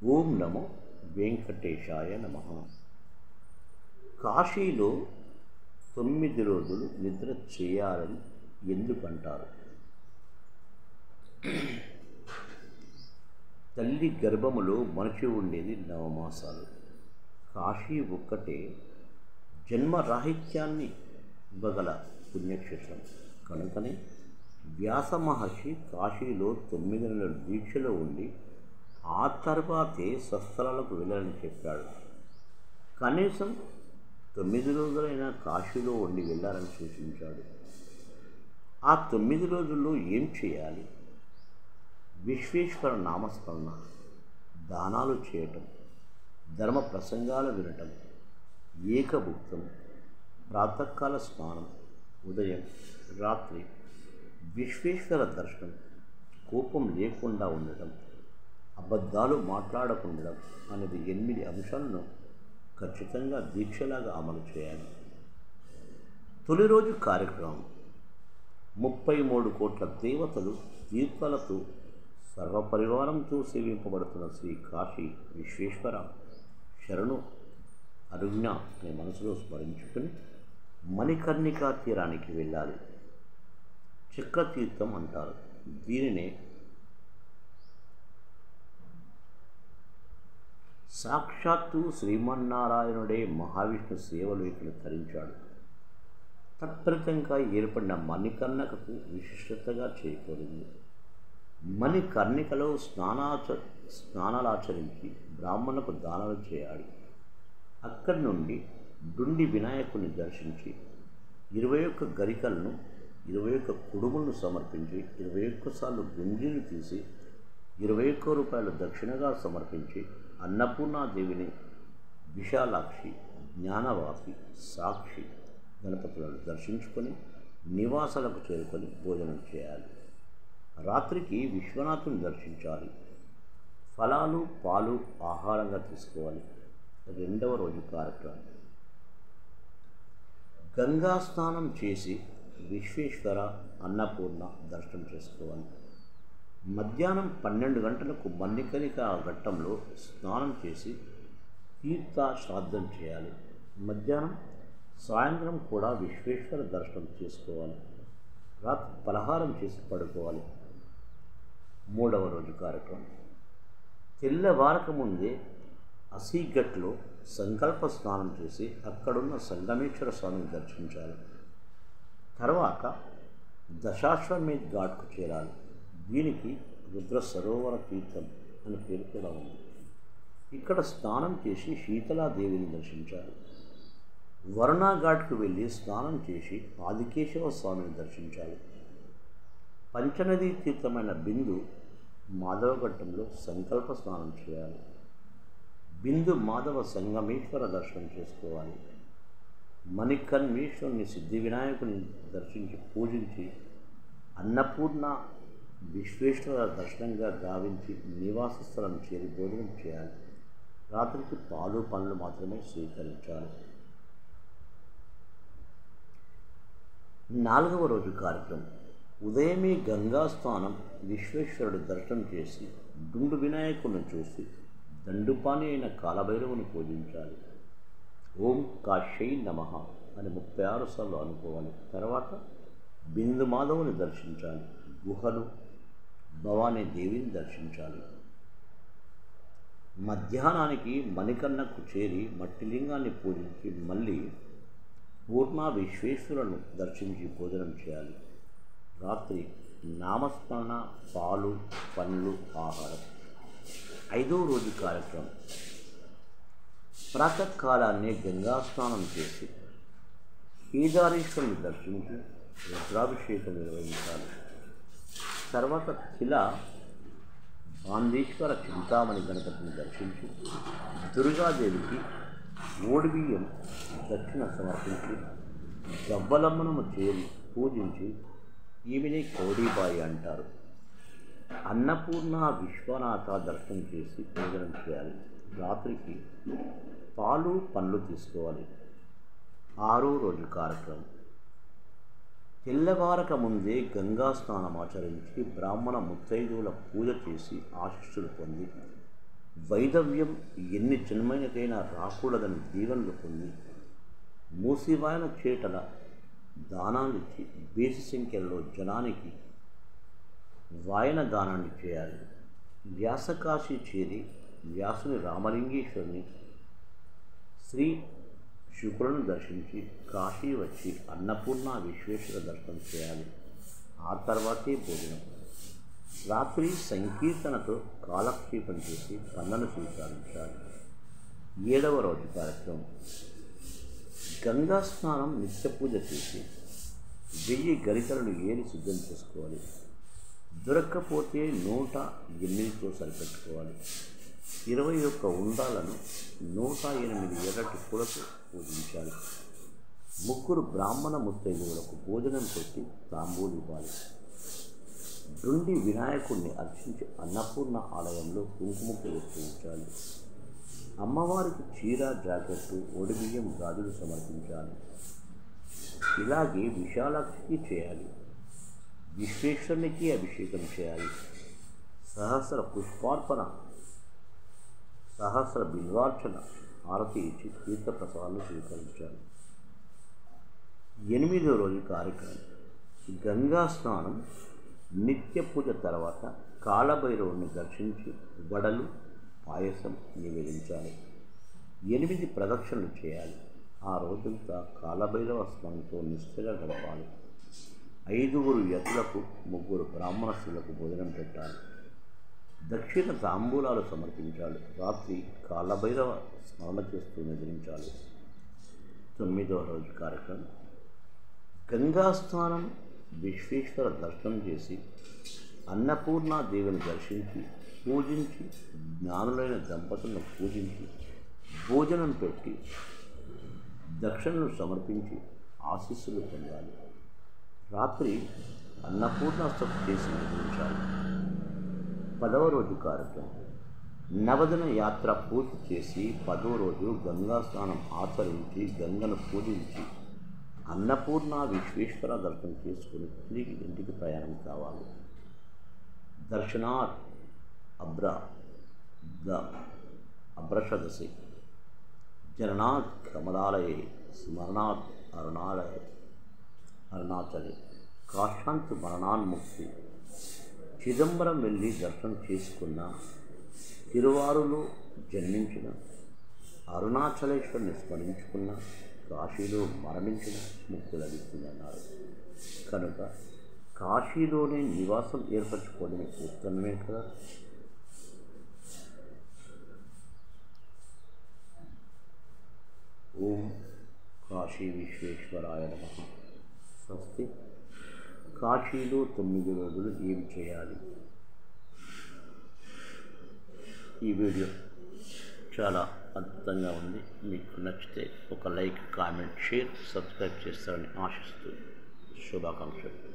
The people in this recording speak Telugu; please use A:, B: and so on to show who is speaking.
A: ఓం నమో వెంకటేశాయ నమ కాశీలో తొమ్మిది రోజులు నిద్ర చేయాలని ఎందుకంటారు తల్లి గర్భములో మనిషి ఉండేది నవమాసాలు కాశీ ఒక్కటే జన్మరాహిత్యాన్ని ఇవ్వగల పుణ్యక్షేత్రం కనుకనే వ్యాస మహర్షి కాశీలో తొమ్మిది నెలల దీక్షలో ఉండి ఆ తర్వాతే స్వస్థలాలకు వెళ్ళాలని చెప్పాడు కనీసం తొమ్మిది రోజులైనా కాశీలో ఉండి వెళ్ళాలని సూచించాడు ఆ తొమ్మిది రోజుల్లో ఏం చేయాలి విశ్వేశ్వర నామస్మరణ దానాలు చేయటం ధర్మ ప్రసంగాలు వినటం ఏకభుక్తం ప్రాతకాల స్నానం ఉదయం రాత్రి విశ్వేశ్వర దర్శనం కోపం లేకుండా ఉండటం అబద్ధాలు మాట్లాడకుండడం అనేది ఎనిమిది అంశాలను ఖచ్చితంగా దీక్షలాగా అమలు చేయాలి తొలి రోజు కార్యక్రమం ముప్పై మూడు కోట్ల దేవతలు తీర్థాలతో సర్వపరివారంతో సేవింపబడుతున్న శ్రీ కాశీ విశ్వేశ్వర శరణు అరుజ్ఞ అనే మనసులో స్మరించుకుని మణికర్ణికా తీరానికి వెళ్ళాలి చక్రతీర్థం అంటారు దీనినే సాక్షాత్తు శ్రీమన్నారాయణుడే మహావిష్ణు సేవలు ఇక్కడ ధరించాడు తత్ఫలితంగా ఏర్పడిన మణికర్ణకకు విశిష్టతగా చేకూరింది మణికర్ణికలో స్నానాచ స్నానాలాచరించి బ్రాహ్మణులకు దానాలు చేయాలి అక్కడి నుండి డుండి వినాయకుని దర్శించి ఇరవై ఒక్క గరికలను ఇరవై ఒక్క కుడుములను సమర్పించి ఇరవై ఒక్కసార్లు గుంజీని తీసి ఇరవై ఒక్క రూపాయలు దక్షిణగా సమర్పించి అన్నపూర్ణాదేవిని విశాలాక్షి జ్ఞానవాసి సాక్షి గణపతులను దర్శించుకొని నివాసాలకు చేరుకొని భోజనం చేయాలి రాత్రికి విశ్వనాథుని దర్శించాలి ఫలాలు పాలు ఆహారంగా తీసుకోవాలి రెండవ రోజు కార్యక్రమం గంగా స్నానం చేసి విశ్వేశ్వర అన్నపూర్ణ దర్శనం చేసుకోవాలి మధ్యాహ్నం పన్నెండు గంటలకు మన్నికనిక ఘట్టంలో స్నానం చేసి తీర్థ శ్రాద్ధం చేయాలి మధ్యాహ్నం సాయంత్రం కూడా విశ్వేశ్వర దర్శనం చేసుకోవాలి రాత్రి పలహారం చేసి పడుకోవాలి మూడవ రోజు కార్యక్రమం తెల్లవారక ముందే అసీగట్లో సంకల్ప స్నానం చేసి అక్కడున్న సంగమేశ్వర స్వామిని దర్శించాలి తర్వాత దశాశ్వమేధ్ ఘాట్కు చేరాలి దీనికి రుద్ర సరోవర తీర్థం అని పేరు కూడా ఉంది ఇక్కడ స్నానం చేసి శీతలాదేవిని దర్శించాలి వరుణా ఘాట్కు వెళ్ళి స్నానం చేసి ఆదికేశవ స్వామిని దర్శించాలి పంచనదీ తీర్థమైన బిందు మాధవఘట్టంలో సంకల్ప స్నానం చేయాలి బిందు మాధవ సంగమేశ్వర దర్శనం చేసుకోవాలి మణికన్మేశ్వరుని సిద్ధి వినాయకుని దర్శించి పూజించి అన్నపూర్ణ విశ్వేశ్వర దర్శనంగా గావించి నివాస స్థలం చేరి భోజనం చేయాలి రాత్రికి పాలు పండ్లు మాత్రమే స్వీకరించాలి నాలుగవ రోజు కార్యక్రమం ఉదయమే గంగా స్నానం విశ్వేశ్వరుడి దర్శనం చేసి డుండు వినాయకుడిని చూసి దండుపాని అయిన కాలభైరవుని పూజించాలి ఓం కాశై నమ అని ముప్పై ఆరు సార్లు అనుకోవాలి తర్వాత బిందు మాధవుని దర్శించాలి గుహలు భవానీ దేవిని దర్శించాలి మధ్యాహ్నానికి మణికన్నకు చేరి మట్టిలింగాన్ని పూజించి మళ్ళీ పూర్ణ విశ్వేశ్వరులను దర్శించి భోజనం చేయాలి రాత్రి నామస్మరణ పాలు పండ్లు ఆహారం ఐదో రోజు కార్యక్రమం ప్రాతకాలాన్ని గంగా స్నానం చేసి కేదారేశ్వరుని దర్శించి రుద్రాభిషేకం నిర్వహించాలి తర్వాత శిల బాందేశ్వర చింతామణి గణపతిని దర్శించి దుర్గాదేవికి ఓడిబియ్యం దక్షిణ సమర్పించి గవ్వలమ్మను చేరి పూజించి ఈమెని కౌడీబాయి అంటారు అన్నపూర్ణ విశ్వనాథ దర్శనం చేసి భోజనం చేయాలి రాత్రికి పాలు పండ్లు తీసుకోవాలి ఆరో రోజు కార్యక్రమం తెల్లవారక ముందే గంగా స్నానం ఆచరించి బ్రాహ్మణ ముత్తైదువుల పూజ చేసి ఆశిస్సులు పొంది వైదవ్యం ఎన్ని జన్మైనకైనా రాకూడదని దీవెనలు పొంది మూసివాయన చేటల దానాలిచ్చి బేసి సంఖ్యలో జనానికి వాయన దానాన్ని చేయాలి వ్యాసకాశి చేరి వ్యాసుని రామలింగేశ్వరుని శ్రీ శుక్రులను దర్శించి కాశీ వచ్చి అన్నపూర్ణ విశ్వేశ్వర దర్శనం చేయాలి ఆ తర్వాతే భోజనం రాత్రి సంకీర్తనతో కాలక్షేపం చేసి పన్నను స్వీకరించాలి ఏడవ రోజు కార్యక్రమం గంగా స్నానం నిత్య పూజ చేసి వెయ్యి గరికలను ఏరి సిద్ధం చేసుకోవాలి దొరక్కపోతే నూట ఎనిమిదితో సరిపెట్టుకోవాలి ఇరవై ఒక్క ఉండాలను నూట ఎనిమిది ఎర్రటి పూలతో పూజించాలి ముగ్గురు బ్రాహ్మణ ముత్తైదువులకు భోజనం పెట్టి తాంబూలు ఇవ్వాలి దృండి వినాయకుడిని అర్చించి అన్నపూర్ణ ఆలయంలో కుంకుమకు ఉంచాలి అమ్మవారికి చీర జాకెట్టు ఒడిబియ్యం గాజులు సమర్పించాలి ఇలాగే విశాలాక్షికి చేయాలి విశ్వేశ్వరునికి అభిషేకం చేయాలి సహస్ర పుష్పార్పణ సహస్ర బిల్వార్చన హారతి ఇచ్చి తీర్థప్రసాదాలు స్వీకరించాలి ఎనిమిదో రోజు కార్యక్రమం గంగా స్నానం నిత్య పూజ తర్వాత కాలభైరవుని దర్శించి వడలు పాయసం నివేదించాలి ఎనిమిది ప్రదక్షిణలు చేయాలి ఆ రోజంతా కాలభైరవ స్మరణతో నిష్ఠగా గడపాలి ఐదుగురు యతులకు ముగ్గురు బ్రాహ్మణస్తులకు భోజనం పెట్టాలి దక్షిణ తాంబూలాలు సమర్పించాలి రాత్రి కాలభైరవ స్మరణ చేస్తూ నిద్రించాలి తొమ్మిదవ రోజు కార్యక్రమం గంగా స్నానం విశ్వేశ్వర దర్శనం చేసి అన్నపూర్ణాదేవిని దర్శించి పూజించి జ్ఞానులైన దంపతులను పూజించి భోజనం పెట్టి దక్షిణను సమర్పించి ఆశీస్సులు పొందాలి రాత్రి అన్నపూర్ణాస్తు చేసి నిద్రించాలి పదవ రోజు కార్యక్రమం నవదిన యాత్ర పూర్తి చేసి పదవ రోజు గంగా స్నానం ఆచరించి గంగను పూజించి అన్నపూర్ణ విశ్వేశ్వర దర్శనం చేసుకుని తిరిగి ఇంటికి ప్రయాణం కావాలి దర్శనాత్ అబ్ర ద అభ్రషదసి జననాత్ కమలాలయే స్మరణాత్ అరుణాలయ అరుణాచలే కాశాంత్ మరణాన్ముక్తి చిదంబరం వెళ్ళి దర్శనం చేసుకున్న తిరువారులో జన్మించిన అరుణాచలేశ్వరిని స్మరించుకున్న కాశీలో మరణించిన ముక్తి లభిస్తుందన్నారు కనుక కాశీలోనే నివాసం ఏర్పరచుకోవడం ఉత్తమమే కదా ఓం కాశీ విశ్వేశ్వరాయ నమ స్వస్తి కాశీలో తొమ్మిది రోజులు ఏమి చేయాలి ఈ వీడియో చాలా అద్భుతంగా ఉంది మీకు నచ్చితే ఒక లైక్ కామెంట్ షేర్ సబ్స్క్రైబ్ చేస్తారని ఆశిస్తూ శుభాకాంక్షలు